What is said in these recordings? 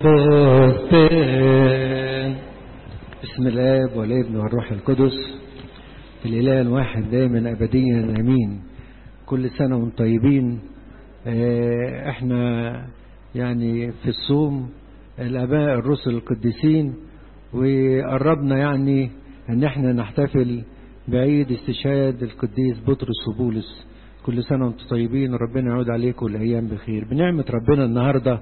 قدام بسم الاب والابن والروح القدس الاله الواحد دائما ابديا امين كل سنه وانتم طيبين آه، احنا يعني في الصوم الاباء الرسل القديسين وقربنا يعني ان احنا نحتفل بعيد استشهاد القديس بطرس وبولس كل سنه وانتم طيبين وربنا يعود عليكم الايام بخير بنعمه ربنا النهارده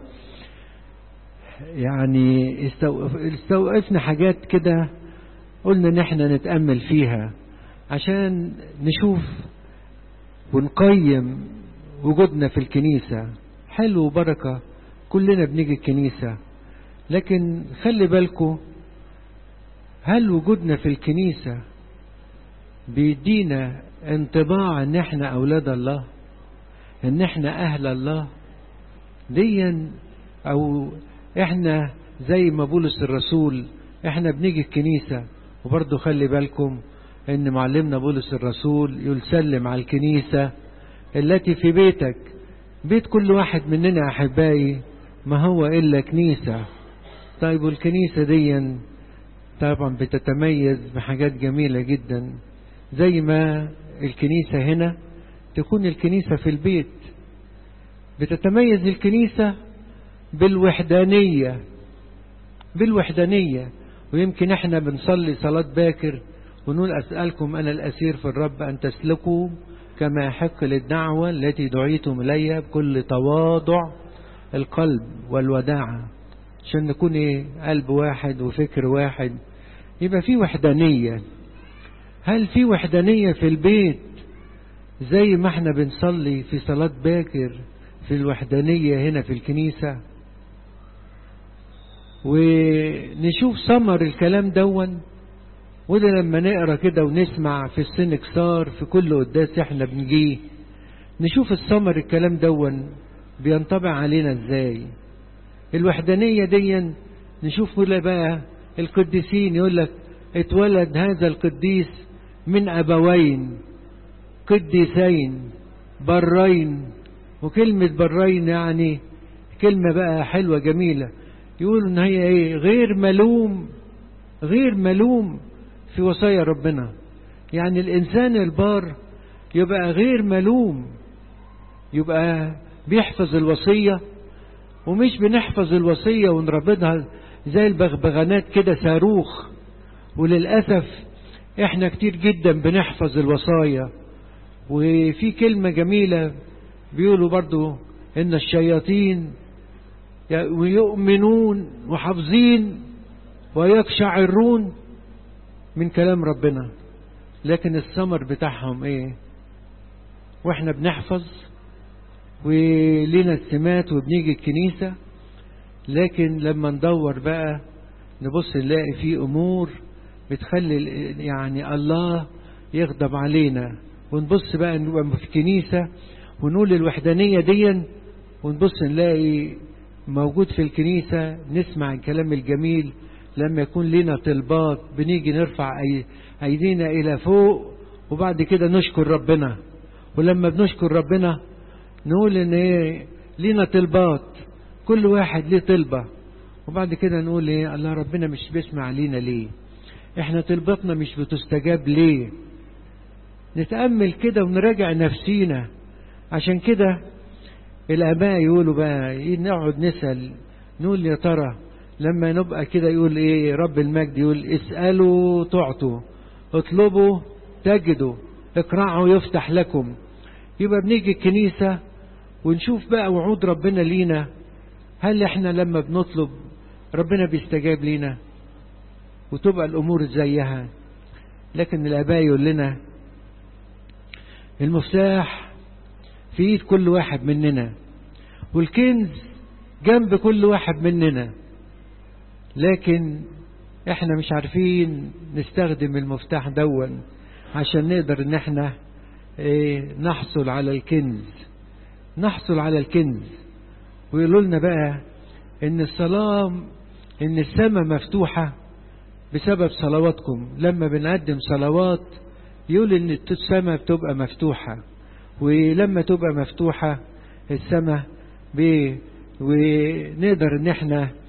يعني استوقف استوقفنا حاجات كده قلنا ان احنا نتامل فيها عشان نشوف ونقيم وجودنا في الكنيسه حلو وبركه كلنا بنيجي الكنيسه لكن خلي بالكم هل وجودنا في الكنيسه بيدينا انطباع ان احنا اولاد الله ان احنا اهل الله ديا او احنا زي ما بولس الرسول احنا بنيجي الكنيسة وبرضه خلي بالكم ان معلمنا بولس الرسول يسلم على الكنيسة التي في بيتك بيت كل واحد مننا احبائي ما هو الا كنيسة طيب والكنيسة دي طبعا بتتميز بحاجات جميلة جدا زي ما الكنيسة هنا تكون الكنيسة في البيت بتتميز الكنيسة بالوحدانية بالوحدانية ويمكن احنا بنصلي صلاة باكر ونقول أسألكم أنا الأسير في الرب أن تسلكوا كما يحق للدعوة التي دعيتم إليها بكل تواضع القلب والوداعة عشان نكون ايه قلب واحد وفكر واحد يبقى في وحدانية هل في وحدانية في البيت زي ما احنا بنصلي في صلاة باكر في الوحدانية هنا في الكنيسة ونشوف ثمر الكلام دون وده لما نقرا كده ونسمع في السنكسار في كل قداس احنا بنجيه نشوف الثمر الكلام دون بينطبع علينا ازاي الوحدانية دي نشوف بقى القديسين يقول لك اتولد هذا القديس من أبوين قديسين برين وكلمة برين يعني كلمة بقى حلوة جميلة يقولوا ان هي ايه غير ملوم غير ملوم في وصايا ربنا يعني الانسان البار يبقى غير ملوم يبقى بيحفظ الوصية ومش بنحفظ الوصية ونربطها زي البغبغانات كده صاروخ وللأسف احنا كتير جدا بنحفظ الوصايا وفي كلمة جميلة بيقولوا برضو ان الشياطين ويؤمنون وحافظين ويقشعرون من كلام ربنا لكن الثمر بتاعهم ايه واحنا بنحفظ ولينا السمات وبنيجي الكنيسة لكن لما ندور بقى نبص نلاقي في امور بتخلي يعني الله يغضب علينا ونبص بقى نبقى في الكنيسة ونقول الوحدانية دي ونبص نلاقي موجود في الكنيسة نسمع الكلام الجميل لما يكون لنا طلبات بنيجي نرفع أيدينا إلى فوق وبعد كده نشكر ربنا ولما بنشكر ربنا نقول إن إيه لنا طلبات كل واحد ليه طلبة وبعد كده نقول إيه الله ربنا مش بيسمع لينا ليه إحنا طلبتنا مش بتستجاب ليه نتأمل كده ونراجع نفسينا عشان كده الآباء يقولوا بقى نقعد نسأل نقول يا ترى لما نبقى كده يقول ايه رب المجد يقول اسألوا تعطوا اطلبوا تجدوا اقرعوا يفتح لكم يبقى بنيجي الكنيسة ونشوف بقى وعود ربنا لينا هل احنا لما بنطلب ربنا بيستجاب لينا وتبقى الامور زيها لكن الاباء يقول لنا المفتاح في ايد كل واحد مننا والكنز جنب كل واحد مننا لكن احنا مش عارفين نستخدم المفتاح دون عشان نقدر ان احنا ايه نحصل على الكنز نحصل على الكنز ويقولوا لنا بقى ان الصلاة ان السماء مفتوحة بسبب صلواتكم لما بنقدم صلوات يقول ان السماء بتبقى مفتوحة ولما تبقى مفتوحة السماء ونقدر ان احنا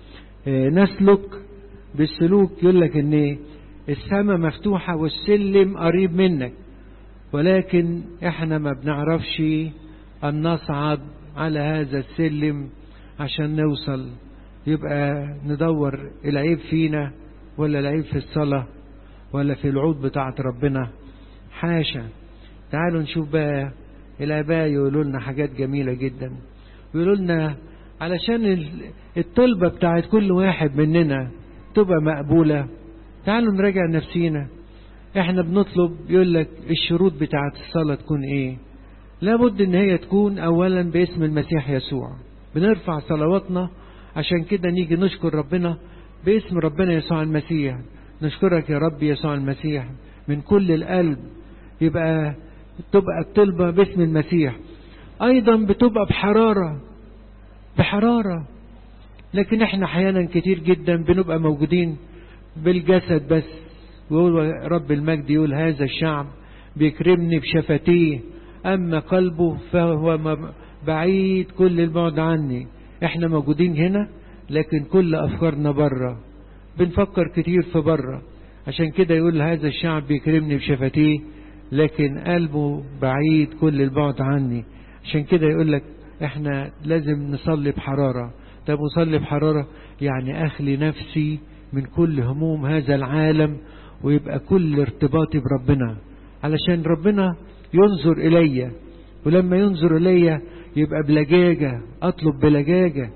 نسلك بالسلوك يقول لك ان السماء مفتوحة والسلم قريب منك ولكن احنا ما بنعرفش ان نصعد على هذا السلم عشان نوصل يبقى ندور العيب فينا ولا العيب في الصلاة ولا في العود بتاعت ربنا حاشا تعالوا نشوف بقى الآباء يقولوا لنا حاجات جميلة جدا يقولوا لنا علشان الطلبة بتاعت كل واحد مننا تبقى مقبولة تعالوا نراجع نفسينا احنا بنطلب يقول لك الشروط بتاعت الصلاة تكون ايه لابد ان هي تكون اولا باسم المسيح يسوع بنرفع صلواتنا عشان كده نيجي نشكر ربنا باسم ربنا يسوع المسيح نشكرك يا رب يسوع المسيح من كل القلب يبقى تبقى الطلبة باسم المسيح ايضا بتبقى بحرارة بحرارة لكن احنا احيانا كتير جدا بنبقى موجودين بالجسد بس ويقول رب المجد يقول هذا الشعب بيكرمني بشفتيه اما قلبه فهو بعيد كل البعد عني احنا موجودين هنا لكن كل افكارنا بره بنفكر كتير في بره عشان كده يقول هذا الشعب بيكرمني بشفتيه لكن قلبه بعيد كل البعد عني عشان كده يقول لك احنا لازم نصلي بحرارة طب نصلي بحرارة يعني اخلي نفسي من كل هموم هذا العالم ويبقى كل ارتباطي بربنا علشان ربنا ينظر الي ولما ينظر الي يبقى بلجاجة اطلب بلجاجة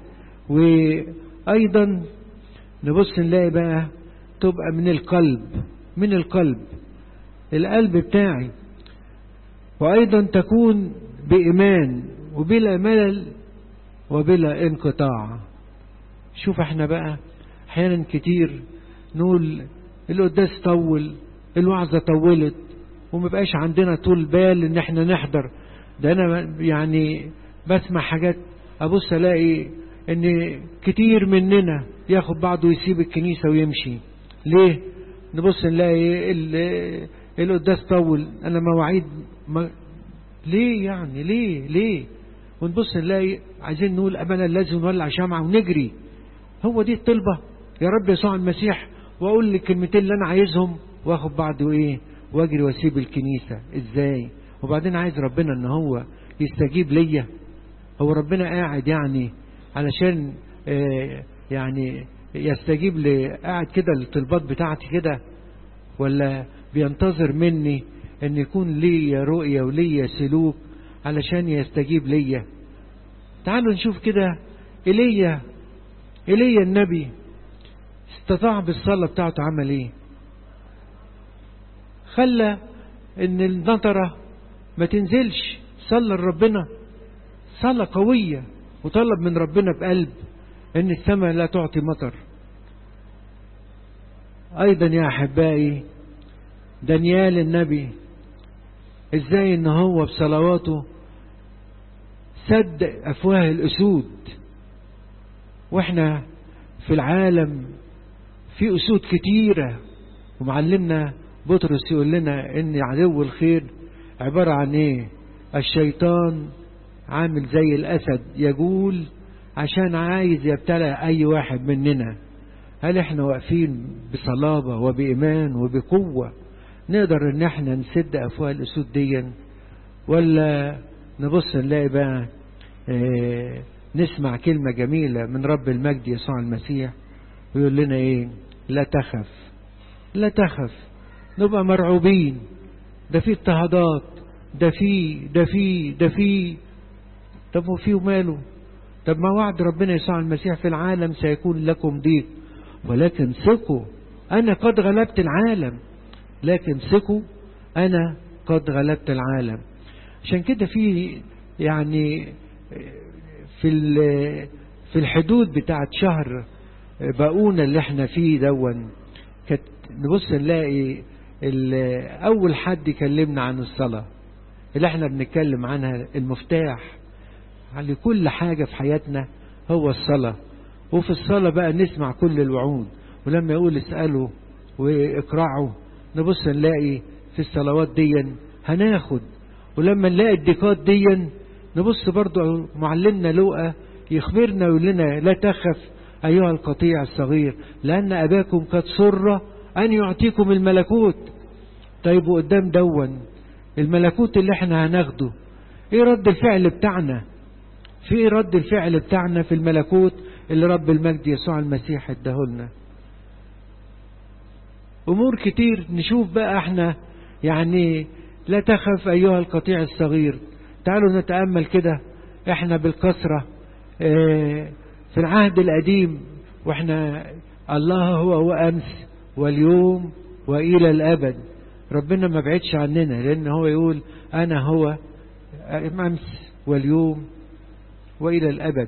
وايضا نبص نلاقي بقى تبقى من القلب من القلب القلب بتاعي وايضا تكون بايمان وبلا ملل وبلا انقطاع شوف احنا بقى احيانا كتير نقول القداس طول الوعظة طولت وما بقاش عندنا طول بال ان احنا نحضر ده انا يعني بسمع حاجات ابص الاقي ان كتير مننا ياخد بعضه ويسيب الكنيسة ويمشي ليه نبص نلاقي القداس طول انا مواعيد ما ليه يعني ليه ليه ونبص نلاقي عايزين نقول أبنا لازم نولع شمعة ونجري هو دي الطلبة يا رب يسوع المسيح وأقول لك الكلمتين اللي أنا عايزهم وآخد بعضه إيه وأجري وأسيب الكنيسة إزاي وبعدين عايز ربنا إن هو يستجيب ليا هو ربنا قاعد يعني علشان آه يعني يستجيب لي قاعد كده الطلبات بتاعتي كده ولا بينتظر مني ان يكون ليا رؤية وليا سلوك علشان يستجيب ليا تعالوا نشوف كده ايليا ايليا النبي استطاع بالصلاة بتاعته عمل ايه خلى ان النطرة ما تنزلش صلى لربنا صلاة قوية وطلب من ربنا بقلب ان السماء لا تعطي مطر ايضا يا احبائي دانيال النبي ازاي ان هو بصلواته سد افواه الاسود واحنا في العالم في اسود كتيرة ومعلمنا بطرس يقول لنا ان عدو الخير عبارة عن ايه الشيطان عامل زي الاسد يقول عشان عايز يبتلع اي واحد مننا هل احنا واقفين بصلابة وبإيمان وبقوة نقدر ان احنا نسد افواه الاسود دي ولا نبص نلاقي بقى اه نسمع كلمة جميلة من رب المجد يسوع المسيح ويقول لنا ايه لا تخف لا تخف نبقى مرعوبين ده في اضطهادات ده في ده في ده في طب وفيه وماله طب ما وعد ربنا يسوع المسيح في العالم سيكون لكم ضيق ولكن ثقوا انا قد غلبت العالم لكن ثقوا انا قد غلبت العالم عشان كده في يعني في في الحدود بتاعت شهر باقونا اللي احنا فيه دون كانت نبص نلاقي اول حد يكلمنا عن الصلاة اللي احنا بنتكلم عنها المفتاح على كل حاجة في حياتنا هو الصلاة وفي الصلاة بقى نسمع كل الوعود ولما يقول اسألوا واقرعوا نبص نلاقي في الصلوات دي هناخد ولما نلاقي الديكات دي نبص برضو معلمنا لوقا يخبرنا ويقول لنا لا تخف أيها القطيع الصغير لأن أباكم قد سر أن يعطيكم الملكوت طيب قدام دون الملكوت اللي احنا هناخده ايه رد الفعل بتاعنا في ايه رد الفعل بتاعنا في الملكوت اللي رب المجد يسوع المسيح اداهولنا امور كتير نشوف بقى احنا يعني لا تخف ايها القطيع الصغير تعالوا نتأمل كده احنا بالكثرة اه في العهد القديم واحنا الله هو هو امس واليوم والى الابد ربنا ما بعدش عننا لان هو يقول انا هو امس واليوم والى الابد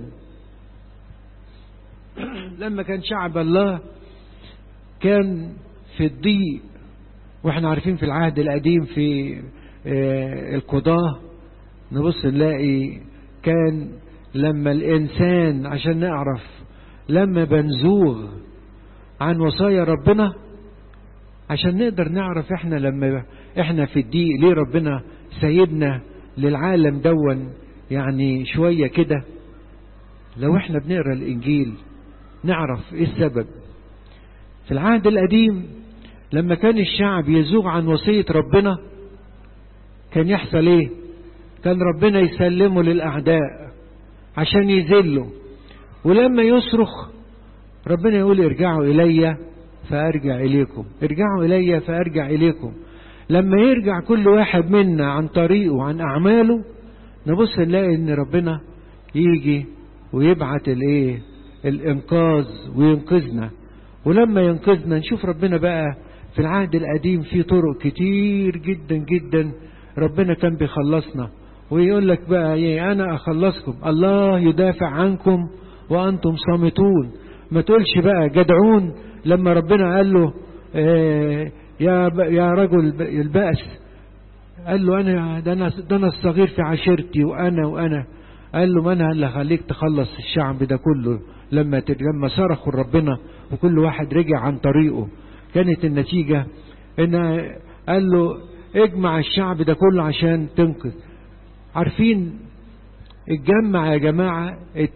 لما كان شعب الله كان في الضيق واحنا عارفين في العهد القديم في القضاة نبص نلاقي كان لما الإنسان عشان نعرف لما بنزوغ عن وصايا ربنا عشان نقدر نعرف احنا لما احنا في الضيق ليه ربنا سيدنا للعالم دون يعني شوية كده لو احنا بنقرا الانجيل نعرف ايه السبب في العهد القديم لما كان الشعب يزوغ عن وصية ربنا كان يحصل ايه كان ربنا يسلمه للأعداء عشان يذلوا ولما يصرخ ربنا يقول ارجعوا إلي فأرجع إليكم ارجعوا إلي فأرجع إليكم لما يرجع كل واحد منا عن طريقه وعن أعماله نبص نلاقي ان ربنا يجي ويبعت الايه الانقاذ وينقذنا ولما ينقذنا نشوف ربنا بقى في العهد القديم في طرق كتير جدا جدا ربنا كان بيخلصنا ويقول لك بقى ايه انا اخلصكم الله يدافع عنكم وانتم صامتون ما تقولش بقى جدعون لما ربنا قال له إيه يا يا رجل البأس قال له انا ده انا ده انا الصغير في عشيرتي وانا وانا قال له ما انا اللي هخليك تخلص الشعب ده كله لما لما صرخوا ربنا وكل واحد رجع عن طريقه كانت النتيجة ان قال له اجمع الشعب ده كله عشان تنقذ عارفين اتجمع يا جماعة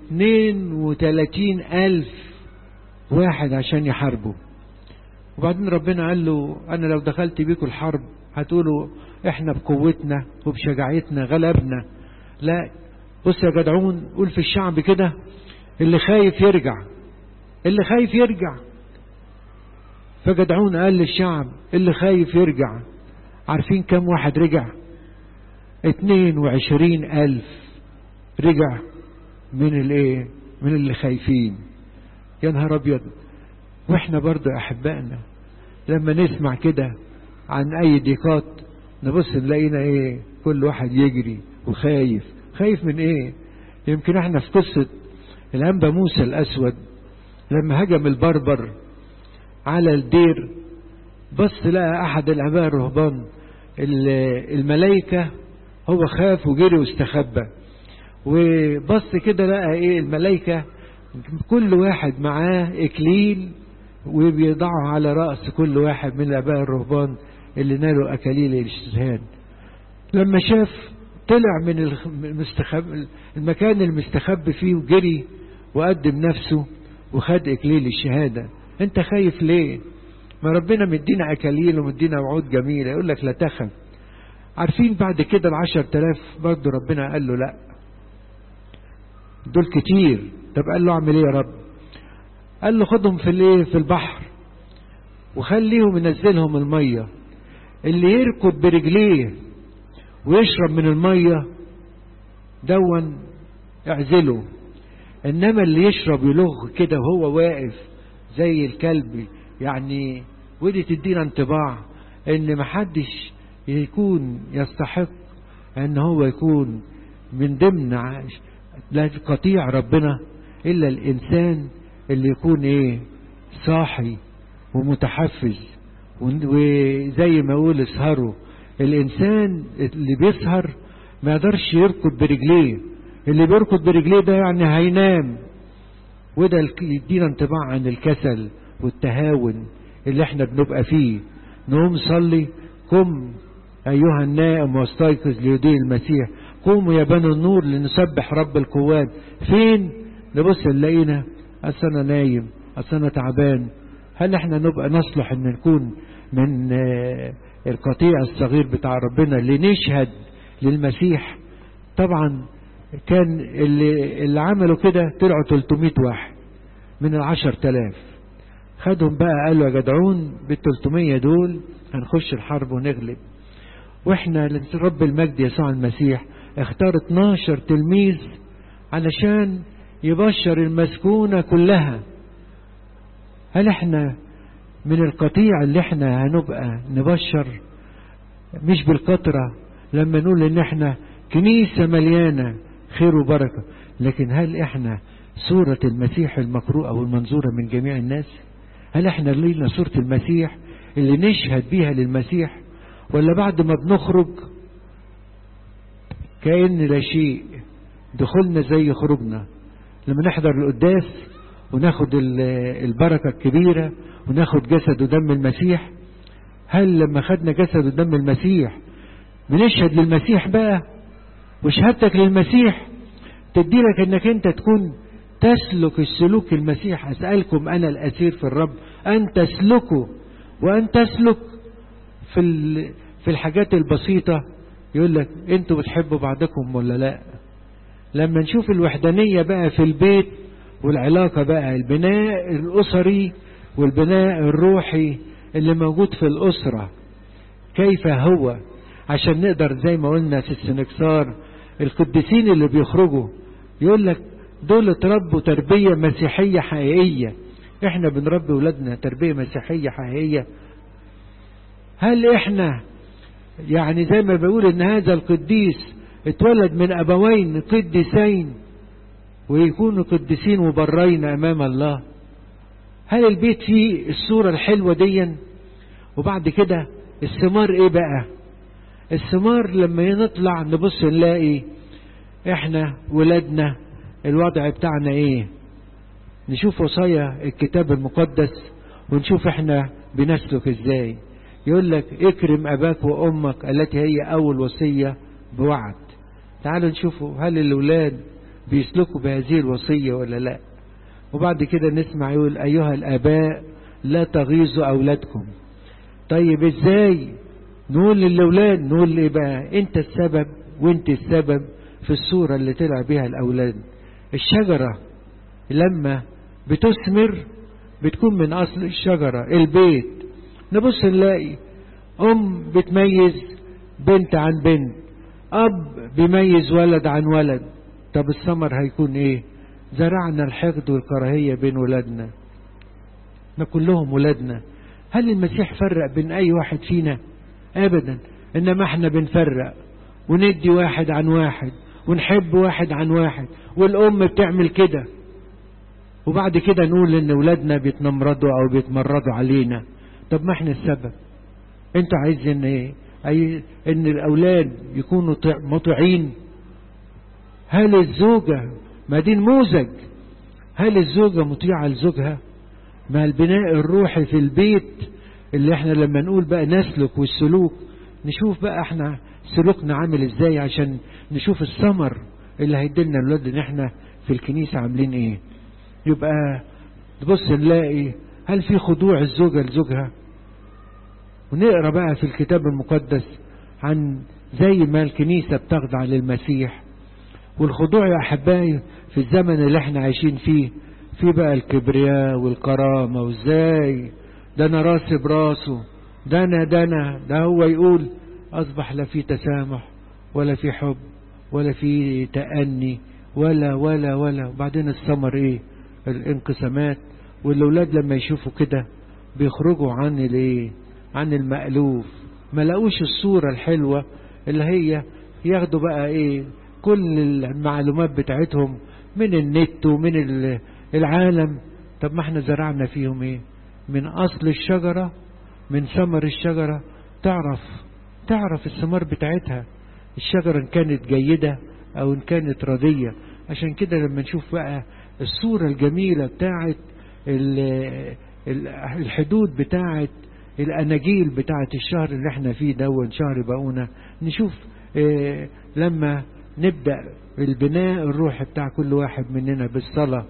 32 ألف واحد عشان يحاربوا وبعدين ربنا قال له أنا لو دخلت بيكم الحرب هتقولوا احنا بقوتنا وبشجاعتنا غلبنا لا بص يا جدعون قول في الشعب كده اللي خايف يرجع اللي خايف يرجع فجدعون قال للشعب اللي خايف يرجع عارفين كم واحد رجع اتنين وعشرين ألف رجع من الايه من اللي خايفين يا نهار ابيض واحنا برضو احبائنا لما نسمع كده عن اي ضيقات نبص نلاقينا ايه كل واحد يجري وخايف خايف من ايه يمكن احنا في قصة الانبا موسى الاسود لما هجم البربر على الدير بص لقى احد الاباء الرهبان الملائكة هو خاف وجري واستخبى وبص كده لقى ايه الملائكة كل واحد معاه اكليل وبيضعه على رأس كل واحد من الاباء الرهبان اللي نالوا اكاليل الاجتهاد لما شاف طلع من المستخب المكان المستخبي فيه وجري وقدم نفسه وخد اكليل الشهاده انت خايف ليه ما ربنا مدينا اكاليل ومدينا وعود جميله يقول لك لا تخف عارفين بعد كده العشر تلاف برضه ربنا قال له لا دول كتير طب قال له اعمل ايه يا رب قال له خدهم في الايه في البحر وخليهم ينزلهم الميه اللي يركض برجليه ويشرب من الميه دون اعزله انما اللي يشرب يلغ كده وهو واقف زي الكلب يعني ودي تدينا انطباع ان محدش يكون يستحق ان هو يكون من ضمن قطيع ربنا الا الانسان اللي يكون ايه صاحي ومتحفز وزي ما اقول اسهروا الانسان اللي بيسهر ما يقدرش يركض برجليه اللي بيركض برجليه ده يعني هينام وده يدينا انطباع عن الكسل والتهاون اللي احنا بنبقى فيه نقوم صلي قم ايها النائم واستيقظ ليدين المسيح قوموا يا بني النور لنسبح رب القوات فين نبص نلاقينا أصل أنا نايم أصل أنا تعبان هل احنا نبقى نصلح ان نكون من القطيع الصغير بتاع ربنا اللي نشهد للمسيح طبعا كان اللي, اللي عملوا كده طلعوا 300 واحد من العشر تلاف خدهم بقى قالوا يا جدعون بال 300 دول هنخش الحرب ونغلب واحنا رب المجد يسوع المسيح اختار 12 تلميذ علشان يبشر المسكونة كلها هل احنا من القطيع اللي احنا هنبقى نبشر مش بالكترة لما نقول ان احنا كنيسة مليانة خير وبركة لكن هل احنا صورة المسيح المقروءة والمنظورة من جميع الناس هل احنا لينا صورة المسيح اللي نشهد بيها للمسيح ولا بعد ما بنخرج كأن لا شيء دخلنا زي خروجنا لما نحضر القداس وناخد البركة الكبيرة وناخد جسد ودم المسيح هل لما خدنا جسد ودم المسيح بنشهد للمسيح بقى وشهادتك للمسيح تدي لك انك انت تكون تسلك السلوك المسيح اسألكم انا الاسير في الرب ان تسلكوا وان تسلك في في الحاجات البسيطة يقول لك انتوا بتحبوا بعضكم ولا لا لما نشوف الوحدانية بقى في البيت والعلاقة بقى البناء الأسري والبناء الروحي اللي موجود في الأسرة كيف هو عشان نقدر زي ما قلنا في السنكسار القديسين اللي بيخرجوا يقول لك دول اتربوا تربية مسيحية حقيقية احنا بنربي ولادنا تربية مسيحية حقيقية هل احنا يعني زي ما بيقول ان هذا القديس اتولد من ابوين قديسين ويكونوا قديسين وبرين امام الله هل البيت فيه الصورة الحلوة ديا وبعد كده الثمار ايه بقى الثمار لما نطلع نبص نلاقي احنا ولادنا الوضع بتاعنا ايه نشوف وصايا الكتاب المقدس ونشوف احنا بنسلك ازاي يقول لك اكرم اباك وامك التي هي اول وصية بوعد تعالوا نشوفوا هل الاولاد بيسلكوا بهذه الوصية ولا لا وبعد كده نسمع يقول ايها الاباء لا تغيظوا اولادكم طيب ازاي نقول للاولاد نقول ايه بقى انت السبب وانت السبب في الصورة اللي طلع بها الاولاد الشجرة لما بتثمر بتكون من اصل الشجرة البيت نبص نلاقي ام بتميز بنت عن بنت اب بيميز ولد عن ولد طب الثمر هيكون ايه زرعنا الحقد والكراهية بين ولادنا ما كلهم ولادنا هل المسيح فرق بين اي واحد فينا ابدا انما احنا بنفرق وندي واحد عن واحد ونحب واحد عن واحد والام بتعمل كده وبعد كده نقول ان ولادنا بيتنمردوا او بيتمردوا علينا طب ما احنا السبب انت عايز ان ايه أي ان الاولاد يكونوا مطيعين هل الزوجة ما دي نموذج هل الزوجة مطيعة لزوجها ما البناء الروحي في البيت اللي احنا لما نقول بقى نسلك والسلوك نشوف بقى احنا سلوكنا عامل ازاي عشان نشوف الثمر اللي هيدلنا الولاد ان احنا في الكنيسة عاملين ايه يبقى تبص نلاقي هل في خضوع الزوجة لزوجها ونقرا بقى في الكتاب المقدس عن زي ما الكنيسة بتخضع للمسيح والخضوع يا أحبائي في الزمن اللي احنا عايشين فيه في بقى الكبرياء والكرامة وازاي ده انا راسي براسه ده انا ده انا ده هو يقول اصبح لا في تسامح ولا في حب ولا في تأني ولا ولا ولا وبعدين الثمر ايه الانقسامات والاولاد لما يشوفوا كده بيخرجوا عن الايه عن المألوف ما لقوش الصورة الحلوة اللي هي ياخدوا بقى ايه كل المعلومات بتاعتهم من النت ومن العالم طب ما احنا زرعنا فيهم ايه من اصل الشجرة من ثمر الشجرة تعرف تعرف الثمار بتاعتها الشجرة ان كانت جيدة او ان كانت ردية عشان كده لما نشوف بقى الصورة الجميلة بتاعت الحدود بتاعت الاناجيل بتاعت الشهر اللي احنا فيه دون شهر بقونا نشوف اه لما نبدأ البناء الروحي بتاع كل واحد مننا بالصلاة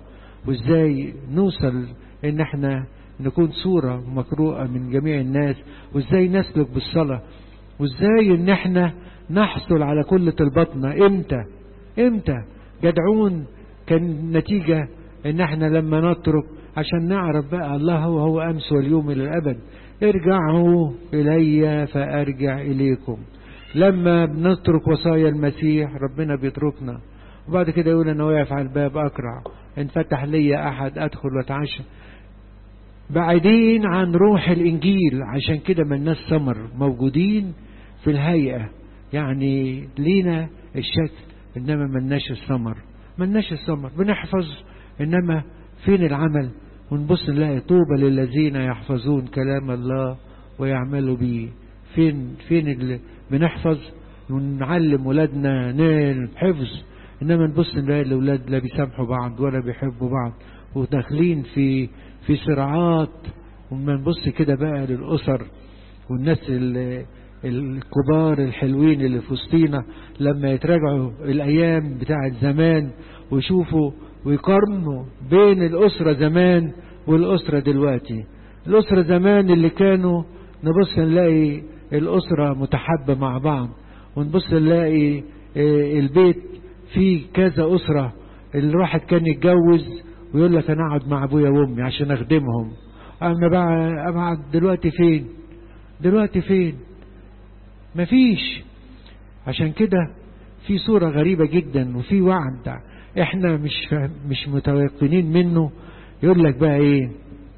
وازاي نوصل ان احنا نكون صورة مقروءة من جميع الناس وازاي نسلك بالصلاة وازاي ان احنا نحصل على كل طلباتنا امتى امتى جدعون كان نتيجة ان احنا لما نترك عشان نعرف بقى الله هو هو امس واليوم الى الابد ارجعوا الي فارجع اليكم لما بنترك وصايا المسيح ربنا بيتركنا وبعد كده يقول انا واقف على الباب اقرع ان فتح لي احد ادخل واتعشى بعيدين عن روح الانجيل عشان كده ملناش ثمر موجودين في الهيئه يعني لينا الشكل انما ملناش الثمر ملناش الثمر بنحفظ انما فين العمل ونبص نلاقي طوبى للذين يحفظون كلام الله ويعملوا به فين فين اللي بنحفظ ونعلم ولادنا نال حفظ انما نبص نلاقي الاولاد لا بيسامحوا بعض ولا بيحبوا بعض وداخلين في في صراعات وما نبص كده بقى للاسر والناس اللي الكبار الحلوين اللي في وسطينا لما يتراجعوا الايام بتاعت زمان ويشوفوا ويقارنوا بين الاسره زمان والاسره دلوقتي الاسره زمان اللي كانوا نبص نلاقي الاسره متحابه مع بعض ونبص نلاقي البيت فيه كذا اسره الواحد كان يتجوز ويقول لك انا اقعد مع ابويا وامي عشان اخدمهم اما بقى ابعد دلوقتي فين دلوقتي فين مفيش عشان كده في صورة غريبة جدا وفي وعد احنا مش مش متيقنين منه يقول لك بقى ايه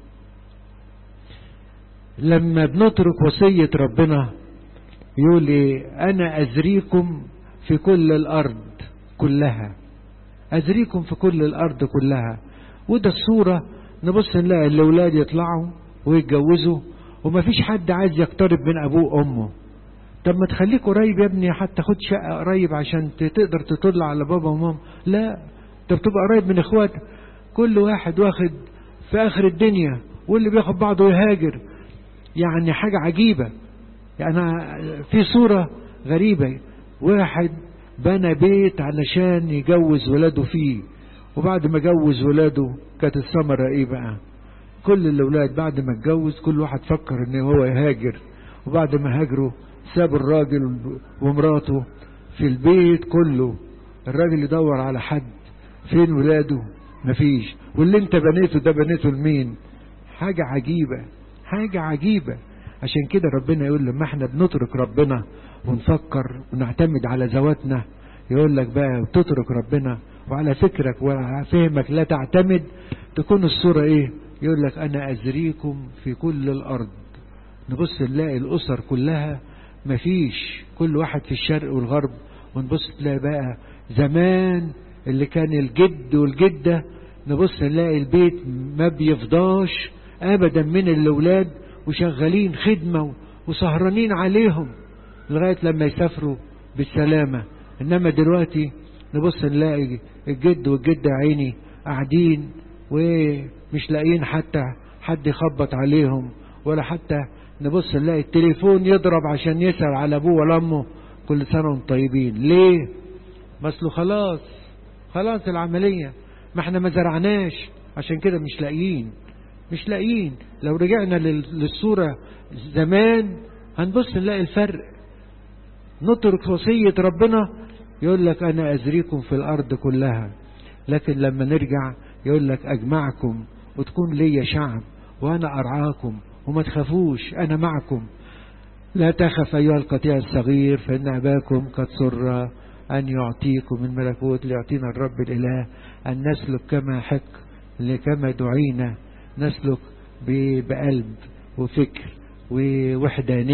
لما بنترك وصية ربنا يقول ايه انا ازريكم في كل الارض كلها ازريكم في كل الارض كلها وده الصورة نبص نلاقي الاولاد يطلعوا ويتجوزوا ومفيش حد عايز يقترب من ابوه وامه طب ما تخليك قريب يا ابني حتى خد شقة قريب عشان تقدر تطلع على بابا وماما لا انت بتبقى قريب من اخواتك كل واحد واخد في اخر الدنيا واللي بياخد بعضه يهاجر يعني حاجة عجيبة يعني في صورة غريبة واحد بنى بيت علشان يجوز ولاده فيه وبعد ما جوز ولاده كانت الثمرة ايه بقى كل الاولاد بعد ما اتجوز كل واحد فكر ان هو يهاجر وبعد ما هاجروا ساب الراجل ومراته في البيت كله الراجل يدور على حد فين ولاده مفيش واللي انت بنيته ده بنيته لمين حاجة عجيبة حاجة عجيبة عشان كده ربنا يقول لما احنا بنترك ربنا ونفكر ونعتمد على ذواتنا يقول لك بقى تترك ربنا وعلى فكرك وعلى فهمك لا تعتمد تكون الصورة ايه يقول لك انا ازريكم في كل الارض نبص نلاقي الاسر كلها مفيش كل واحد في الشرق والغرب ونبص تلاقي بقى زمان اللي كان الجد والجدة نبص نلاقي البيت ما بيفضاش ابدا من الاولاد وشغالين خدمة وسهرانين عليهم لغاية لما يسافروا بالسلامة انما دلوقتي نبص نلاقي الجد والجدة عيني قاعدين ومش لاقيين حتى حد يخبط عليهم ولا حتى نبص نلاقي التليفون يضرب عشان يسأل على ابوه ولا امه كل سنة وانتم طيبين ليه مثله خلاص خلاص العملية ما احنا ما زرعناش عشان كده مش لاقيين مش لاقيين لو رجعنا للصورة زمان هنبص نلاقي الفرق نترك وصية ربنا يقول لك أنا أزريكم في الأرض كلها لكن لما نرجع يقول لك أجمعكم وتكون ليا شعب وأنا أرعاكم وما تخافوش أنا معكم لا تخف أيها القطيع الصغير فإن أباكم قد سر أن يعطيكم الملكوت ليعطينا الرب الإله أن نسلك كما حق كما دعينا نسلك بقلب وفكر ووحدانية